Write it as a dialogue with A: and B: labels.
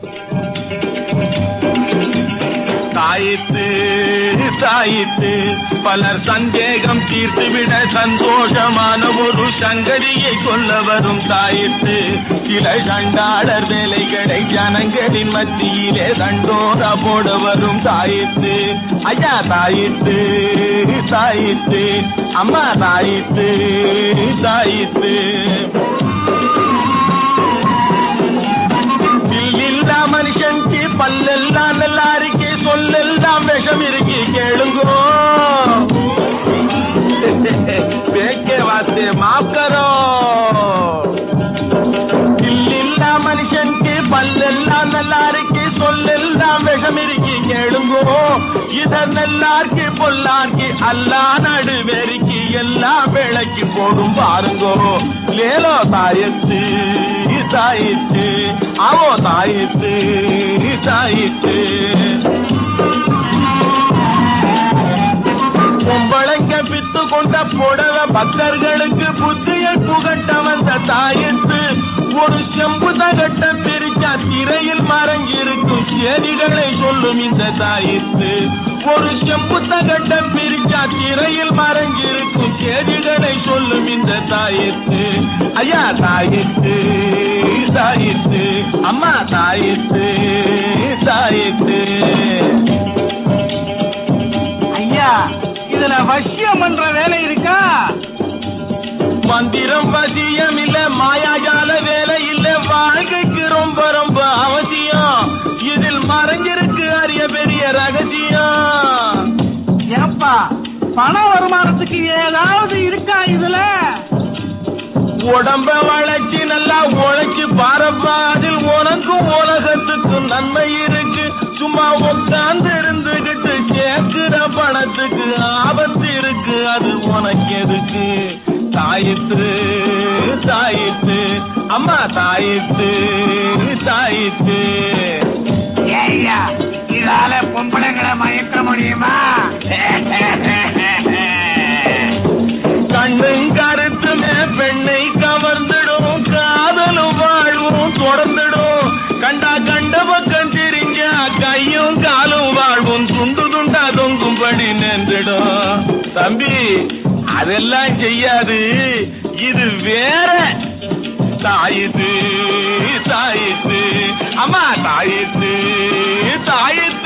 A: தாயித்து தாயித்து பலர் சந்தேகம் தீர்த்துவிட சந்தோஷமான ஒரு சங்கதியை சொல்ல வரும் தாயித்து சில சண்டாளர் வேலைகளை ஜனங்களின் மத்தியிலே தண்டோரா போட வரும் தாயித்து ஐயா தாயித்து தாயித்து அம்மா தாயித்து தாயித்து இல்லா மனுஷனுக்கு பல்லெல்லாம் நல்லா இருக்கு சொல்லெல்லாம் விஷம் இருக்கு கேளுங்கோ பேக்கே வாஸ்தே மாப் கரோ இல்லா மனுஷனுக்கு பல்லெல்லாம் நல்லா இருக்கு சொல்லெல்லாம் விஷம் இருக்கு கேளுங்கோ இதர் நல்லாருக்கு பொல்லாருக்கு அல்லா நடுவெறிக்கு எல்லாம் விளக்கி போடும் பாருங்கோ லேலோ தாயத்து தாயித்து அவோ தாயித்து தாயித்து பொம்பளைங்க பித்து கொண்ட புடவ பக்தர்களுக்கு புத்தியை புகட்ட வந்த தாயத்து ஒரு செம்பு தகட்ட பிரிச்சா திரையில் மறைஞ்சிருக்கும் செய்திகளை சொல்லும் இந்த தாயித்து ஒரு செம்பு தகட்ட பிரிச்சா திரையில் மறைஞ்சிருக்கும் செய்திகளை சொல்லும் இந்த தாயித்து ஐயா தாயித்து தாயித்து அம்மா தாயித்து தாயித்து
B: ஐயா இதுல வசியம் பண்ற வேலை இருக்கா
A: மந்திரம் வசியம் இல்ல மாயாஜால வேலை இல்ல வாழ்க்கைக்கு ரொம்ப ரொம்ப அவசியம் இதில் மறைஞ்சிருக்கு அரிய பெரிய ரகசியம்
B: ஏப்பா பண வருமானத்துக்கு ஏதாவது இருக்கா இதுல
A: உடம்ப வளைச்சு நல்லா உழைச்சு பாரப்பா அதில் உனக்கும் உலகத்துக்கும் நன்மை இருக்கு சும்மா உட்கார்ந்து இருந்துகிட்டு கேட்கிற பணத்துக்கு ஆபத்து இருக்கு அது உனக்கு எதுக்கு தாயித்து தாயித்து அம்மா தாயித்து தாயித்து
B: ஐயா இதால பொம்பளைங்களை மயக்க முடியுமா
A: கண்ணும் கருத்துமே பெண்ணை கவர்ந்துடும் காதலும் வாழ்வும் தொடர்ந்துடும் கண்டா கண்ட பக்கம் திரிஞ்சா கையும் காலும் வாழ்வும் துண்டு துண்டா தொங்கும்படி நின்றுடும் தம்பி அதெல்லாம் செய்யாது இது வேற தாயித்து தாயித்து அம்மா தாயித்து தாயித்து